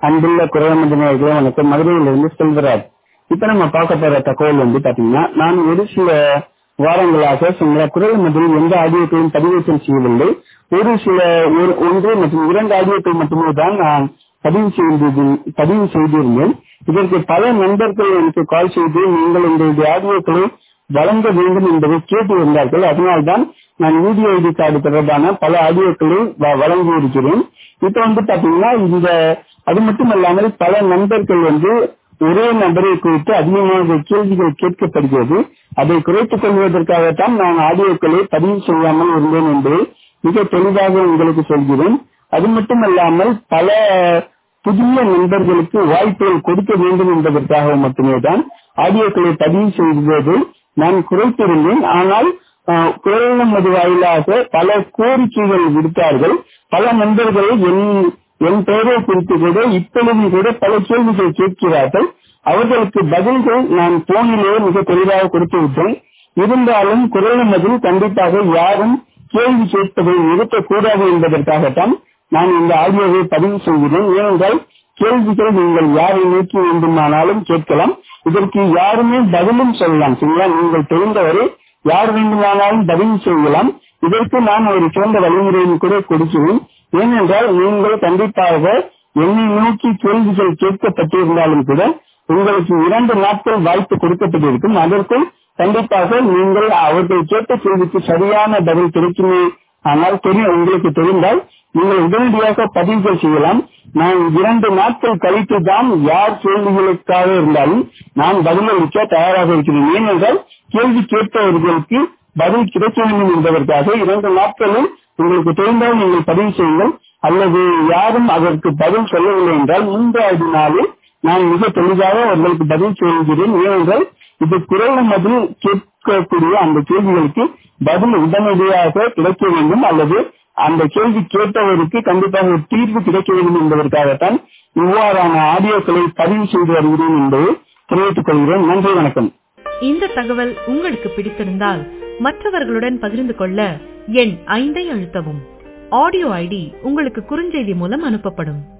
அன்புள்ள குரலமந்தினர்களே வணக்கம் மதுரையிலிருந்து செல்வராஜ் இப்ப நம்ம பார்க்க போற தகவல் வந்து பாத்தீங்கன்னா நான் ஒரு சில வாரங்களாக சில குரல் மதில் எந்த ஆடியோக்களையும் பதிவேற்றம் செய்யவில்லை ஒரு சில ஒரு ஒன்று மற்றும் இரண்டு ஆடியோக்கள் மட்டுமே தான் நான் பதிவு செய்து பதிவு செய்திருந்தேன் இதற்கு பல நண்பர்கள் எனக்கு கால் செய்து நீங்கள் உங்களுடைய ஆடியோக்களை வழங்க வேண்டும் என்பதை கேட்டு வந்தார்கள் அதனால்தான் நான் வீடியோ ஐடி கார்டு தொடர்பான பல ஆடியோக்களை வ- வழங்கி இருக்கிறேன் இப்ப வந்து பாத்தீங்கன்னா இந்த அது மட்டுமல்லாமல் பல நண்பர்கள் வந்து ஒரே நபரை குறித்து அதிகமாக கேள்விகள் கேட்கப்படுகிறது அதை குறைத்துக் கொள்வதற்காகத்தான் நான் ஆடியோக்களை பதிவு செய்யாமல் இருந்தேன் என்பதை மிக தெளிவாக உங்களுக்கு சொல்கிறேன் அது மட்டுமல்லாமல் பல புதிய நண்பர்களுக்கு வாய்ப்புகள் கொடுக்க வேண்டும் என்பதற்காக மட்டுமே தான் ஆடியோக்களை பதிவு செய்வது நான் குறைத்திருந்தேன் ஆனால் ஆஹ், குரல் நமது வாயிலாக பல கோரிக்கைகள் விடுத்தார்கள் பல நண்பர்கள் என் என் பெயரை குறித்து கூட இப்பொழுதும் கூட பல கேள்விகள் கேட்கிறார்கள் அவர்களுக்கு பதில்கள் நான் போனிலேயே மிக தெளிவாக கொடுத்து விட்டேன் இருந்தாலும் குரல் நமதில் கண்டிப்பாக யாரும் கேள்வி கேட்பதை நிறுத்தக்கூடாது என்பதற்காகத்தான் நான் இந்த ஆடியோவை பதிவு செய்கிறேன் ஏனென்றால் கேள்விகள் நீங்கள் யாரை நோக்கி வேண்டுமானாலும் கேட்கலாம் இதற்கு யாருமே பதிலும் சொல்லலாம் சரிங்களா நீங்கள் தெரிந்தவரை யார் வேண்டுமானாலும் பதில் செய்யலாம் இதற்கு நான் ஒரு சிறந்த வழிமுறையும் கூட கொடுக்கிறேன் ஏனென்றால் நீங்கள் கண்டிப்பாக என்னை நோக்கி கேள்விகள் கேட்கப்பட்டிருந்தாலும் கூட உங்களுக்கு இரண்டு நாட்கள் வாய்ப்பு கொடுக்கப்பட்டிருக்கும் அதற்குள் கண்டிப்பாக நீங்கள் அவர்கள் கேட்ட கேள்விக்கு சரியான பதில் கிடைக்குமே ஆனால் தெரியும் உங்களுக்கு தெரிந்தால் நீங்கள் உடனடியாக பதிவுகள் செய்யலாம் நான் இரண்டு நாட்கள் கழித்து தான் யார் கேள்விகளுக்காக இருந்தாலும் நான் பதிலளிக்க தயாராக இருக்கிறேன் ஏனென்றால் கேள்வி கேட்பவர்களுக்கு பதில் கிடைக்க வேண்டும் என்பதற்காக இரண்டு நாட்களில் உங்களுக்கு தெரிந்தால் நீங்கள் பதிவு செய்யுங்கள் அல்லது யாரும் அதற்கு பதில் சொல்லவில்லை என்றால் மூன்றாவது நாளில் நான் மிக தெளிவாக அவர்களுக்கு பதில் சொல்கிறேன் ஏனென்றால் இது குரல் பதில் கேட்கக்கூடிய அந்த கேள்விகளுக்கு பதில் உடனடியாக கிடைக்க வேண்டும் அல்லது அந்த கேள்வி கேட்டவருக்கு கண்டிப்பாக ஒரு தீர்வு கிடைக்க வேண்டும் என்பதற்காகத்தான் இவ்வாறான ஆடியோக்களை பதிவு செய்து வருகிறேன் என்பதை தெரிவித்துக் கொள்கிறேன் நன்றி வணக்கம் இந்த தகவல் உங்களுக்கு பிடித்திருந்தால் மற்றவர்களுடன் பகிர்ந்து கொள்ள எண் ஐந்தை அழுத்தவும் ஆடியோ ஐடி உங்களுக்கு குறுஞ்செய்தி மூலம் அனுப்பப்படும்